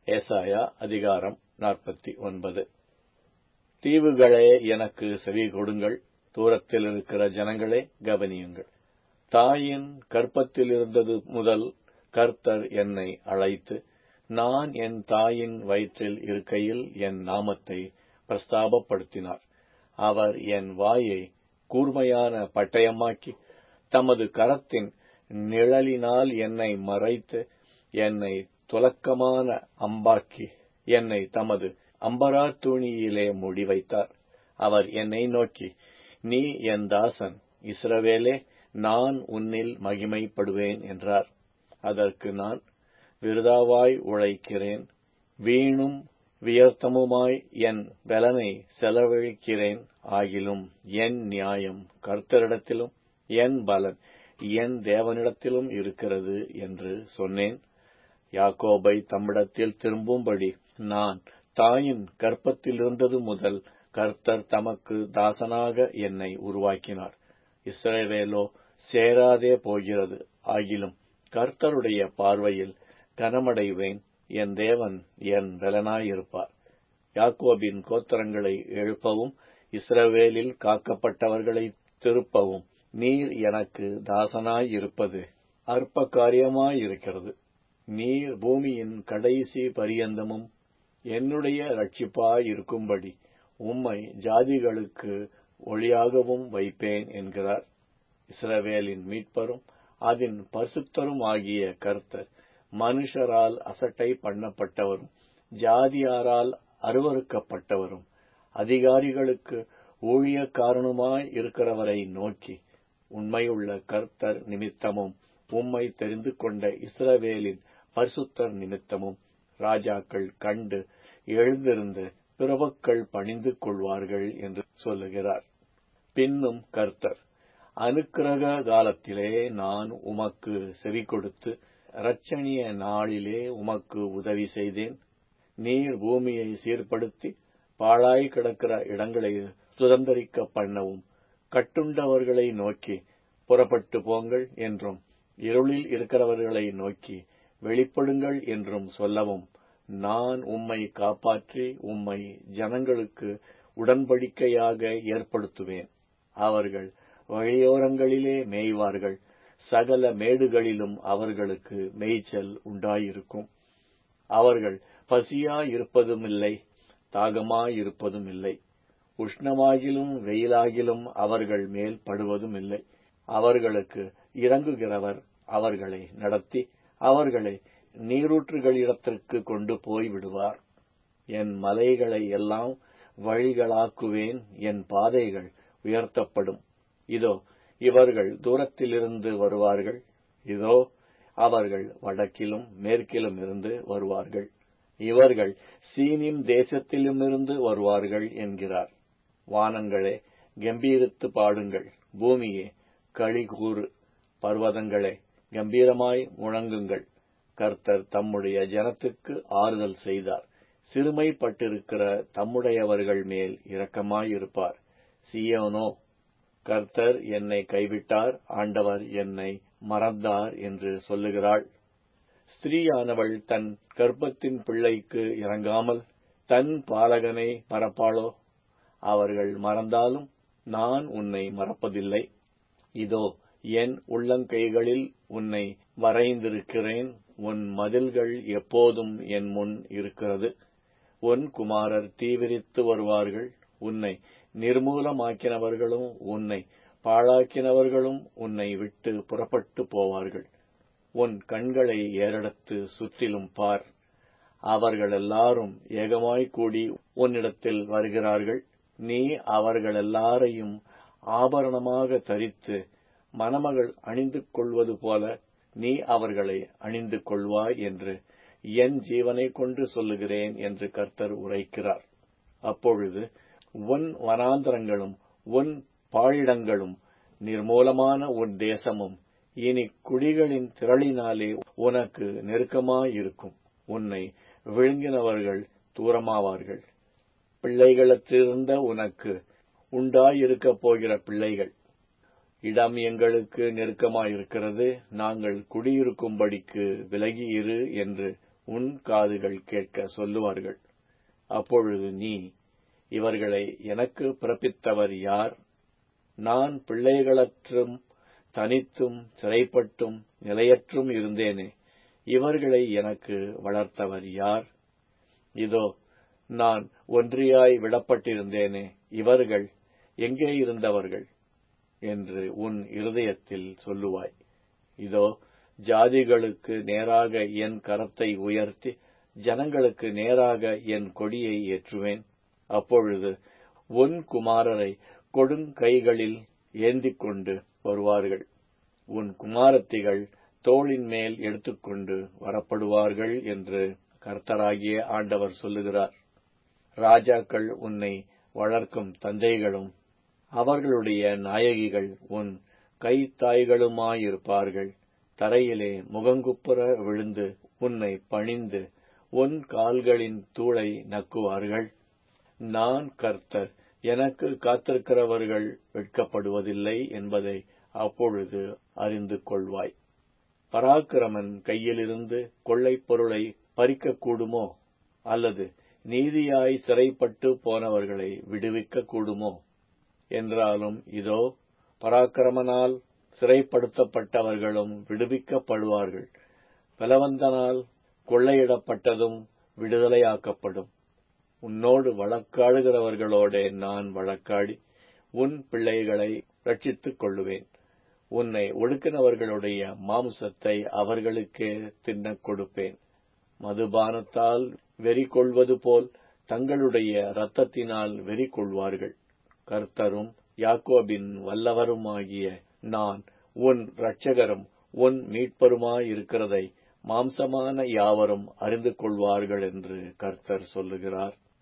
ஏசாயா அதிகாரம் நாற்பத்தி ஒன்பது தீவுகளே எனக்கு செவி கொடுங்கள் தூரத்தில் இருக்கிற ஜனங்களே கவனியுங்கள் தாயின் கற்பத்தில் இருந்தது முதல் கர்த்தர் என்னை அழைத்து நான் என் தாயின் வயிற்றில் இருக்கையில் என் நாமத்தை பிரஸ்தாபப்படுத்தினார் அவர் என் வாயை கூர்மையான பட்டயமாக்கி தமது கரத்தின் நிழலினால் என்னை மறைத்து என்னை துலக்கமான அம்பாக்கி என்னை தமது அம்பரா துணியிலே மூடி வைத்தார் அவர் என்னை நோக்கி நீ என் தாசன் இஸ்ரவேலே நான் உன்னில் மகிமைப்படுவேன் என்றார் அதற்கு நான் விருதாவாய் உழைக்கிறேன் வீணும் வியர்த்தமுமாய் என் பலனை செலவழிக்கிறேன் ஆகிலும் என் நியாயம் கர்த்தரிடத்திலும் என் பலன் என் தேவனிடத்திலும் இருக்கிறது என்று சொன்னேன் யாக்கோபை தம்மிடத்தில் திரும்பும்படி நான் தாயின் கற்பத்தில் இருந்தது முதல் கர்த்தர் தமக்கு தாசனாக என்னை உருவாக்கினார் இஸ்ரவேலோ சேராதே போகிறது ஆகிலும் கர்த்தருடைய பார்வையில் கனமடைவேன் என் தேவன் என் பலனாயிருப்பார் யாக்கோபின் கோத்திரங்களை எழுப்பவும் இஸ்ரவேலில் காக்கப்பட்டவர்களை திருப்பவும் நீர் எனக்கு தாசனாயிருப்பது அற்ப காரியமாயிருக்கிறது நீர் பூமியின் கடைசி பரியந்தமும் என்னுடைய ரட்சிப்பாயிருக்கும்படி உம்மை ஜாதிகளுக்கு ஒளியாகவும் வைப்பேன் என்கிறார் இஸ்ரவேலின் மீட்பரும் அதன் பரிசுத்தரும் ஆகிய கர்த்தர் மனுஷரால் அசட்டை பண்ணப்பட்டவரும் ஜாதியாரால் அருவறுக்கப்பட்டவரும் அதிகாரிகளுக்கு ஊழியக்காரனுமாய் இருக்கிறவரை நோக்கி உண்மையுள்ள கர்த்தர் நிமித்தமும் உம்மை தெரிந்து கொண்ட இஸ்ரவேலின் பரிசுத்தர் நிமித்தமும் ராஜாக்கள் கண்டு எழுந்திருந்து பிரபுக்கள் பணிந்து கொள்வார்கள் என்று சொல்லுகிறார் பின்னும் கர்த்தர் அனுக்கிரக காலத்திலே நான் உமக்கு செவி கொடுத்து இரட்சணிய நாளிலே உமக்கு உதவி செய்தேன் நீர் பூமியை சீர்படுத்தி பாழாய் கிடக்கிற இடங்களை சுதந்திரிக்க பண்ணவும் கட்டுண்டவர்களை நோக்கி புறப்பட்டு போங்கள் என்றும் இருளில் இருக்கிறவர்களை நோக்கி வெளிப்படுங்கள் என்றும் சொல்லவும் நான் உம்மை காப்பாற்றி உம்மை ஜனங்களுக்கு உடன்படிக்கையாக ஏற்படுத்துவேன் அவர்கள் வழியோரங்களிலே மேய்வார்கள் சகல மேடுகளிலும் அவர்களுக்கு மேய்ச்சல் உண்டாயிருக்கும் அவர்கள் பசியாயிருப்பதுமில்லை தாகமாயிருப்பதும் இல்லை உஷ்ணமாகிலும் வெயிலாகிலும் அவர்கள் மேல் படுவதும் இல்லை அவர்களுக்கு இறங்குகிறவர் அவர்களை நடத்தி அவர்களை நீரூற்றுகளிடத்திற்கு கொண்டு போய் விடுவார் என் மலைகளை எல்லாம் வழிகளாக்குவேன் என் பாதைகள் உயர்த்தப்படும் இதோ இவர்கள் தூரத்திலிருந்து வருவார்கள் இதோ அவர்கள் வடக்கிலும் மேற்கிலும் இருந்து வருவார்கள் இவர்கள் சீனின் தேசத்திலுமிருந்து வருவார்கள் என்கிறார் வானங்களே கம்பீரித்து பாடுங்கள் பூமியே களி கூறு பர்வதங்களே கம்பீரமாய் முழங்குங்கள் கர்த்தர் தம்முடைய ஜனத்துக்கு ஆறுதல் செய்தார் சிறுமைப்பட்டிருக்கிற தம்முடையவர்கள் மேல் இரக்கமாயிருப்பார் சியோனோ கர்த்தர் என்னை கைவிட்டார் ஆண்டவர் என்னை மறந்தார் என்று சொல்லுகிறாள் ஸ்திரீயானவள் தன் கர்ப்பத்தின் பிள்ளைக்கு இறங்காமல் தன் பாலகனை மறப்பாளோ அவர்கள் மறந்தாலும் நான் உன்னை மறப்பதில்லை இதோ என் உள்ளங்கைகளில் உன்னை வரைந்திருக்கிறேன் உன் மதில்கள் எப்போதும் என் முன் இருக்கிறது உன் குமாரர் தீவிரித்து வருவார்கள் உன்னை நிர்மூலமாக்கினவர்களும் உன்னை பாழாக்கினவர்களும் உன்னை விட்டு புறப்பட்டு போவார்கள் உன் கண்களை ஏறெடுத்து சுற்றிலும் பார் அவர்கள் எல்லாரும் ஏகமாய் கூடி உன்னிடத்தில் வருகிறார்கள் நீ அவர்கள் எல்லாரையும் ஆபரணமாக தரித்து மணமகள் அணிந்து கொள்வது போல நீ அவர்களை அணிந்து கொள்வாய் என்று என் ஜீவனை கொண்டு சொல்லுகிறேன் என்று கர்த்தர் உரைக்கிறார் அப்பொழுது உன் வனாந்தரங்களும் உன் பாழிடங்களும் நிர்மூலமான உன் தேசமும் இனி குடிகளின் திரளினாலே உனக்கு நெருக்கமாயிருக்கும் உன்னை விழுங்கினவர்கள் தூரமாவார்கள் பிள்ளைகளற்றிருந்த உனக்கு உண்டாயிருக்கப் போகிற பிள்ளைகள் இடம் எங்களுக்கு நெருக்கமாயிருக்கிறது நாங்கள் குடியிருக்கும்படிக்கு விலகி இரு என்று உன் காதுகள் கேட்க சொல்லுவார்கள் அப்பொழுது நீ இவர்களை எனக்கு பிறப்பித்தவர் யார் நான் பிள்ளைகளற்றும் தனித்தும் சிறைப்பட்டும் நிலையற்றும் இருந்தேனே இவர்களை எனக்கு வளர்த்தவர் யார் இதோ நான் ஒன்றியாய் விடப்பட்டிருந்தேனே இவர்கள் எங்கே இருந்தவர்கள் என்று உன் இருதயத்தில் சொல்லுவாய் இதோ ஜாதிகளுக்கு நேராக என் கரத்தை உயர்த்தி ஜனங்களுக்கு நேராக என் கொடியை ஏற்றுவேன் அப்பொழுது உன் குமாரரை கொடுங்கைகளில் ஏந்திக் கொண்டு வருவார்கள் உன் குமாரத்திகள் தோளின் மேல் எடுத்துக்கொண்டு வரப்படுவார்கள் என்று கர்த்தராகிய ஆண்டவர் சொல்லுகிறார் ராஜாக்கள் உன்னை வளர்க்கும் தந்தைகளும் அவர்களுடைய நாயகிகள் உன் கைத்தாய்களுமாயிருப்பார்கள் தரையிலே முகங்குப்புற விழுந்து உன்னை பணிந்து உன் கால்களின் தூளை நக்குவார்கள் நான் கர்த்தர் எனக்கு காத்திருக்கிறவர்கள் வெட்கப்படுவதில்லை என்பதை அப்பொழுது அறிந்து கொள்வாய் பராக்கிரமன் கையிலிருந்து கொள்ளைப் பொருளை பறிக்கக்கூடுமோ அல்லது நீதியாய் சிறைப்பட்டு போனவர்களை விடுவிக்க கூடுமோ என்றாலும் இதோ பராக்கிரமனால் சிறைப்படுத்தப்பட்டவர்களும் விடுவிக்கப்படுவார்கள் பலவந்தனால் கொள்ளையிடப்பட்டதும் விடுதலையாக்கப்படும் உன்னோடு வழக்காடுகிறவர்களோடே நான் வழக்காடி உன் பிள்ளைகளை ரட்சித்துக் கொள்ளுவேன் உன்னை ஒடுக்கினவர்களுடைய மாம்சத்தை அவர்களுக்கே தின்னக் கொடுப்பேன் மதுபானத்தால் வெறி கொள்வது போல் தங்களுடைய இரத்தத்தினால் வெறி கொள்வார்கள் கர்த்தரும் யாக்கோபின் வல்லவருமாகிய நான் உன் இரட்சகரும் உன் மீட்பருமாயிருக்கிறதை மாம்சமான யாவரும் அறிந்து கொள்வார்கள் என்று கர்த்தர் சொல்லுகிறார்